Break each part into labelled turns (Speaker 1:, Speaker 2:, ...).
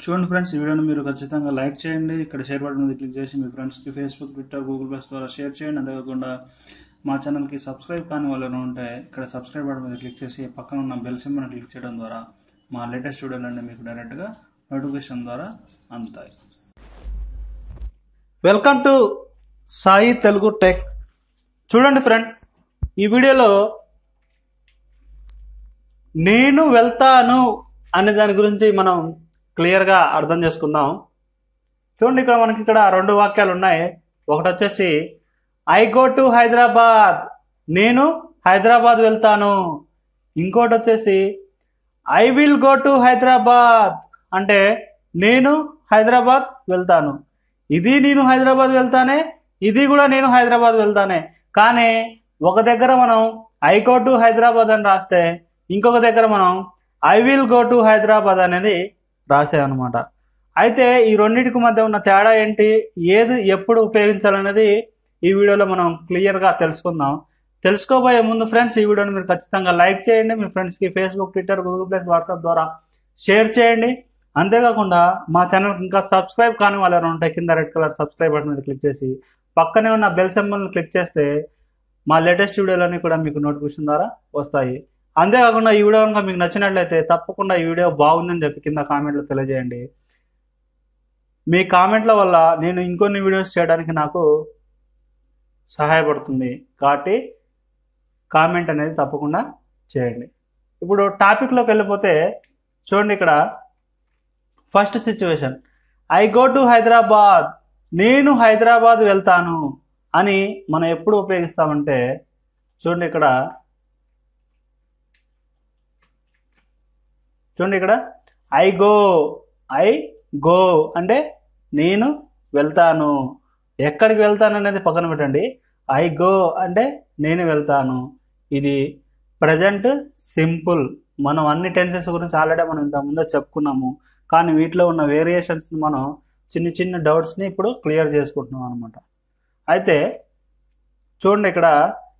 Speaker 1: చూడండి ఫ్రెండ్స్ ఈ వీడియోని మీరు ఖచ్చితంగా లైక్ చేయండి ఇక్కడ షేర్ బటన్ మీద క్లిక్ చేసి మీ ఫ్రెండ్స్కి ఫేస్బుక్ ట్విట్టర్ గూగుల్ ప్లస్ ద్వారా షేర్ చేయండి అంతేకాకుండా మా ఛానల్కి సబ్స్క్రైబ్ కాని వాళ్ళు ఎవరైనా ఉంటే ఇక్కడ సబ్స్క్రైబ్ బటన్ మీద క్లిక్ చేసి పక్కన ఉన్న బెల్ సింబల్ని క్లిక్ చేయడం ద్వారా మా లేటెస్ట్ వీడియోలన్నీ మీకు డైరెక్ట్గా నోటిఫికేషన్ ద్వారా అందుతాయి
Speaker 2: welcome to Sai Telugu tech చూడండి ఫ్రెండ్స్ ఈ వీడియోలో నేను వెళ్తాను అనే దాని గురించి మనం క్లియర్గా అర్థం చేసుకుందాం చూడండి ఇక్కడ మనకి ఇక్కడ రెండు వాక్యాలు ఉన్నాయి ఒకటి వచ్చేసి ఐ గో టు హైదరాబాద్ నేను హైదరాబాద్ వెళ్తాను ఇంకోటి వచ్చేసి I will go to Hyderabad అంటే నేను హైదరాబాద్ వెళ్తాను ఇది నేను హైదరాబాద్ వెళ్తానే ఇది కూడా నేను హైదరాబాద్ వెళ్తానే కానీ ఒక దగ్గర మనం ఐ గో టు హైదరాబాద్ అని రాస్తే ఇంకొక దగ్గర మనం I will go to Hyderabad అనేది రాసామన్నమాట అయితే ఈ రెండింటికి మధ్య ఉన్న తేడా ఏంటి ఏది ఎప్పుడు ఉపయోగించాలనేది ఈ వీడియోలో మనం క్లియర్గా తెలుసుకుందాం తెలుసుకోబోయే ముందు ఫ్రెండ్స్ ఈ వీడియోని మీరు ఖచ్చితంగా లైక్ చేయండి మీ ఫ్రెండ్స్కి Facebook Twitter Google plus WhatsApp ద్వారా షేర్ చేయండి అంతేకాకుండా మా ఛానల్కి ఇంకా సబ్స్క్రైబ్ కాని వాళ్ళు ఎవరైనా ఉంటే కింద రెడ్ కలర్ సబ్స్క్రైబ్ బటన్ మీద క్లిక్ చేసి పక్కనే ఉన్న బెల్ సింబల్ని క్లిక్ చేస్తే మా లేటెస్ట్ వీడియోలన్నీ కూడా మీకు నోటిఫికేషన్ ద్వారా వస్తాయి అంతేకాకుండా ఈ వీడియో కనుక మీకు నచ్చినట్లయితే తప్పకుండా ఈ వీడియో బాగుందని చెప్పి కింద కామెంట్లో తెలియజేయండి మీ కామెంట్ల వల్ల నేను ఇంకొన్ని వీడియోస్ చేయడానికి నాకు సహాయపడుతుంది కాబట్టి కామెంట్ అనేది తప్పకుండా చేయండి ఇప్పుడు టాపిక్లోకి వెళ్ళిపోతే చూడండి ఇక్కడ first situation I go to Hyderabad నేను హైదరాబాద్ వెళ్తాను అని మనం ఎప్పుడు ఉపయోగిస్తామంటే చూడండి ఇక్కడ చూడండి ఇక్కడ ఐ గో ఐ గో అంటే నేను వెళ్తాను ఎక్కడికి వెళ్తాను అనేది పక్కన పెట్టండి ఐ గో అంటే నేను వెళ్తాను ఇది ప్రజెంట్ సింపుల్ మనం అన్ని టెన్సెస్ గురించి ఆల్రెడీ మనం ఇంత ముందే చెప్పుకున్నాము కానీ వీటిలో ఉన్న వేరియేషన్స్ మనం చిన్న చిన్న డౌట్స్ని ఇప్పుడు క్లియర్ చేసుకుంటున్నాం అనమాట అయితే చూడండి ఇక్కడ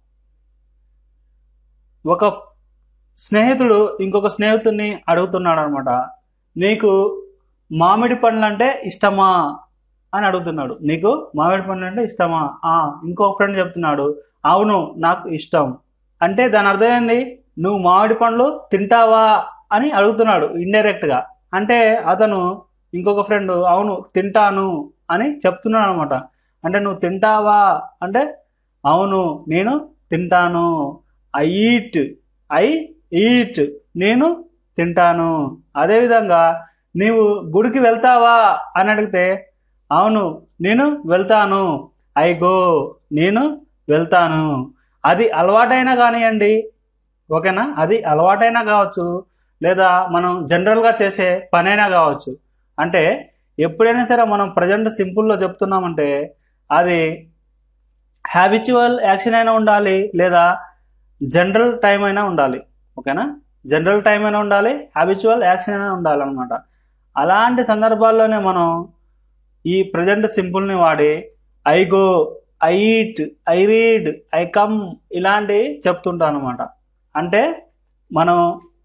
Speaker 2: ఒక స్నేహితుడు ఇంకొక స్నేహితుడిని అడుగుతున్నాడు అనమాట నీకు మామిడి పండ్లు అంటే ఇష్టమా అని అడుగుతున్నాడు నీకు మామిడి పండ్లు అంటే ఇష్టమా ఆ ఇంకో ఫ్రెండ్ చెప్తున్నాడు అవును నాకు ఇష్టం అంటే దాని అర్థం ఏంది నువ్వు మామిడి పండ్లు తింటావా అని అడుగుతున్నాడు ఇండైరెక్ట్గా అంటే అతను ఇంకొక ఫ్రెండ్ అవును తింటాను అని చెప్తున్నాడు అనమాట అంటే నువ్వు తింటావా అంటే అవును నేను తింటాను ఐ ఈట్ ఐ ఈట్ నేను తింటాను అదేవిధంగా నీవు గుడికి వెళ్తావా అని అడిగితే అవును నేను వెళ్తాను ఐ గో నేను వెళ్తాను అది అలవాటైనా కానివ్వండి ఓకేనా అది అలవాటైనా కావచ్చు లేదా మనం జనరల్గా చేసే పనైనా కావచ్చు అంటే ఎప్పుడైనా సరే మనం ప్రజెంట్ సింపుల్లో చెప్తున్నామంటే అది హ్యాబిచువల్ యాక్షన్ అయినా ఉండాలి లేదా జనరల్ టైం అయినా ఉండాలి ఓకేనా జనరల్ టైం అయినా ఉండాలి హ్యాబిచువల్ యాక్షన్ అయినా ఉండాలి అనమాట అలాంటి సందర్భాల్లోనే మనం ఈ ప్రజెంట్ సింపుల్ని వాడి I go I eat I read I come ఇలాంటివి చెప్తుంటాం అనమాట అంటే మనం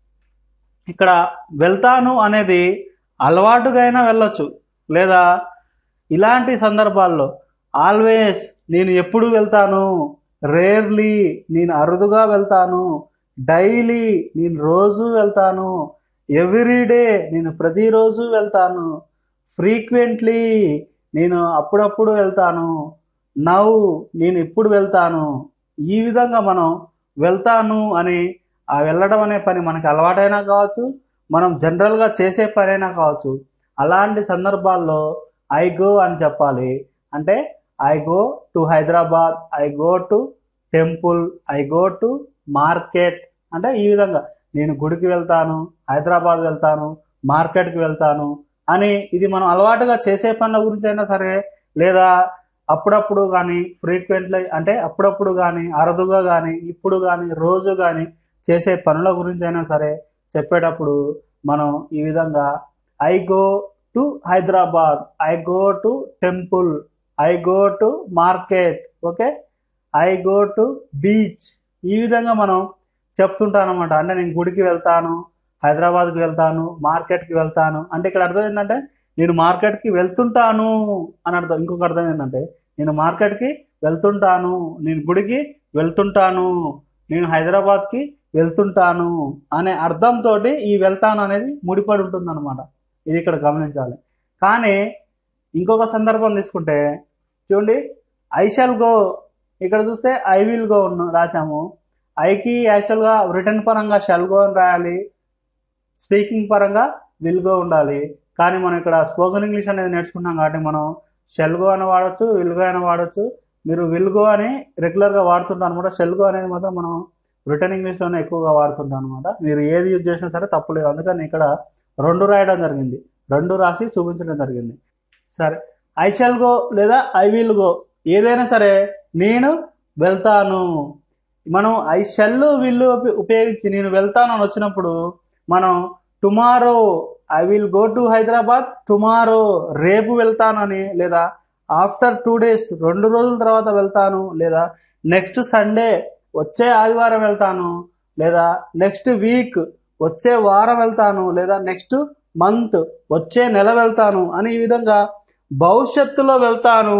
Speaker 2: ఇక్కడ వెళ్తాను అనేది అలవాటుగా అయినా వెళ్ళొచ్చు లేదా ఇలాంటి సందర్భాల్లో ఆల్వేస్ నేను ఎప్పుడు వెళ్తాను రేర్లీ నేను అరుదుగా వెళ్తాను డైలీ నేను రోజు వెళ్తాను ఎవ్రీడే నేను ప్రతిరోజు వెళ్తాను ఫ్రీక్వెంట్లీ నేను అప్పుడప్పుడు వెళ్తాను నౌ నేను ఇప్పుడు వెళ్తాను ఈ విధంగా మనం వెళ్తాను అని ఆ వెళ్ళడం అనే పని మనకి అలవాటైనా కావచ్చు మనం జనరల్గా చేసే పనైనా కావచ్చు అలాంటి సందర్భాల్లో ఐ గో అని చెప్పాలి అంటే I go to Hyderabad I go to temple I go to market అంటే ఈ విధంగా నేను గుడికి వెళ్తాను హైదరాబాద్ వెళ్తాను మార్కెట్కి వెళ్తాను అని ఇది మనం అలవాటుగా చేసే పనుల గురించి అయినా సరే లేదా అప్పుడప్పుడు కానీ ఫ్రీక్వెంట్లీ అంటే అప్పుడప్పుడు కానీ అరుదుగా కానీ ఇప్పుడు కానీ రోజు కానీ చేసే పనుల గురించి అయినా సరే చెప్పేటప్పుడు మనం ఈ విధంగా I go to Hyderabad I go to temple I go to market okay I go to beach ఈ విధంగా మనం చెప్తుంటాను అనమాట అంటే నేను గుడికి వెళ్తాను హైదరాబాద్కి వెళ్తాను మార్కెట్కి వెళ్తాను అంటే ఇక్కడ అర్థం ఏంటంటే నేను మార్కెట్కి వెళ్తుంటాను అని అర్థం ఇంకొక అర్థం ఏంటంటే నేను మార్కెట్కి వెళ్తుంటాను నేను గుడికి వెళ్తుంటాను నేను హైదరాబాద్కి వెళ్తుంటాను అనే అర్థంతో ఈ వెళ్తాను అనేది ముడిపడి ఉంటుంది అనమాట ఇది ఇక్కడ గమనించాలి కానీ ఇంకొక సందర్భం తీసుకుంటే చూడండి ఐ షాల్ గో ఇక్కడ చూస్తే ఐ విల్ గో ఉన్న రాసాము ఐకి యాక్చువల్గా రిటర్న్ పరంగా షల్ గో అని రాయాలి స్పీకింగ్ పరంగా విల్ గో ఉండాలి కానీ మనం ఇక్కడ స్పోకెన్ ఇంగ్లీష్ అనేది నేర్చుకున్నాం కాబట్టి మనం షెల్ గో అని వాడచ్చు విల్ గో అని వాడచ్చు మీరు విల్ గో అని రెగ్యులర్గా వాడుతుంటాం అనమాట షెల్ గో అనేది మాత్రం మనం రిటర్న్ ఇంగ్లీష్లోనే ఎక్కువగా వాడుతుంటాం అనమాట మీరు ఏది యూజ్ చేసినా సరే తప్పులేదు అందుకని ఇక్కడ రెండు రాయడం జరిగింది రెండు రాసి చూపించడం జరిగింది సరే ఐ షాల్ గో లేదా ఐ విల్ గో ఏదైనా సరే నేను వెళ్తాను మనం ఐ షెల్ విల్లు ఉపయోగించి నేను వెళ్తాను అని వచ్చినప్పుడు మనం tomorrow I will go to Hyderabad tomorrow రేపు వెళ్తానని లేదా ఆఫ్టర్ టూ డేస్ రెండు రోజుల తర్వాత వెళ్తాను లేదా నెక్స్ట్ సండే వచ్చే ఆదివారం వెళ్తాను లేదా నెక్స్ట్ వీక్ వచ్చే వారం వెళ్తాను లేదా నెక్స్ట్ మంత్ వచ్చే నెల వెళ్తాను అని ఈ విధంగా భవిష్యత్తులో వెళ్తాను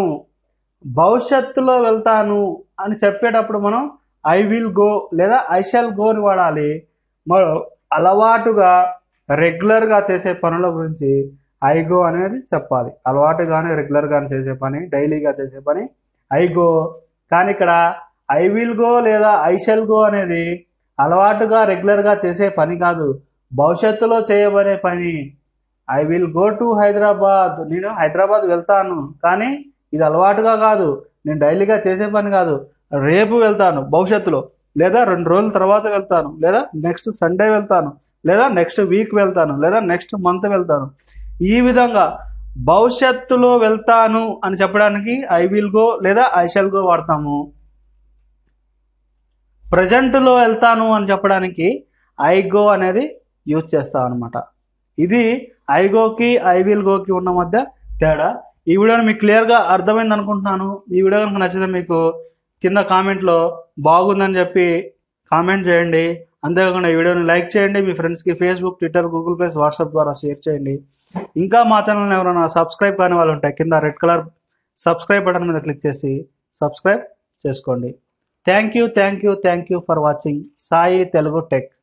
Speaker 2: భవిష్యత్తులో వెళ్తాను అని చెప్పేటప్పుడు మనం ఐ విల్ గో లేదా ఐ షాల్ గో అని వాడాలి మరి అలవాటుగా రెగ్యులర్గా చేసే పనుల గురించి ఐ గో అనేది చెప్పాలి అలవాటుగానే రెగ్యులర్గా చేసే పని డైలీగా చేసే పని ఐ గో కానీ ఇక్కడ ఐ విల్ గో లేదా ఐ షెల్ గో అనేది అలవాటుగా రెగ్యులర్గా చేసే పని కాదు భవిష్యత్తులో చేయబడే పని I will go to Hyderabad నేను హైదరాబాద్ వెళ్తాను కానీ ఇది అలవాటుగా కాదు నేను డైలీగా చేసే పని కాదు రేపు వెళ్తాను భవిష్యత్తులో లేదా రెండు రోజుల తర్వాత వెళ్తాను లేదా నెక్స్ట్ సండే వెళ్తాను లేదా నెక్స్ట్ వీక్ వెళ్తాను లేదా నెక్స్ట్ మంత్ వెళ్తాను ఈ విధంగా భవిష్యత్తులో వెళ్తాను అని చెప్పడానికి ఐ విల్ గో లేదా ఐ షల్ గో వాడతాము ప్రజెంట్లో వెళ్తాను అని చెప్పడానికి ఐ గో అనేది యూజ్ చేస్తాం అనమాట ఇది ఐ గోకి ఐ విల్ గోకి ఉన్న మధ్య తేడా ఈ వీడియోని మీకు క్లియర్గా అర్థమైంది అనుకుంటున్నాను ఈ వీడియో కనుక నచ్చితే మీకు కింద కామెంట్లో బాగుందని చెప్పి కామెంట్ చేయండి అంతేకాకుండా ఈ వీడియోని లైక్ చేయండి మీ ఫ్రెండ్స్కి Facebook Twitter Google plus WhatsApp ద్వారా షేర్ చేయండి ఇంకా మా ఛానల్ని ఎవరైనా సబ్స్క్రైబ్ కాని వాళ్ళు ఉంటే కింద రెడ్ కలర్ సబ్స్క్రైబ్ బటన్ మీద క్లిక్ చేసి సబ్స్క్రైబ్ చేసుకోండి thank you thank you thank you for watching Sai Telugu tech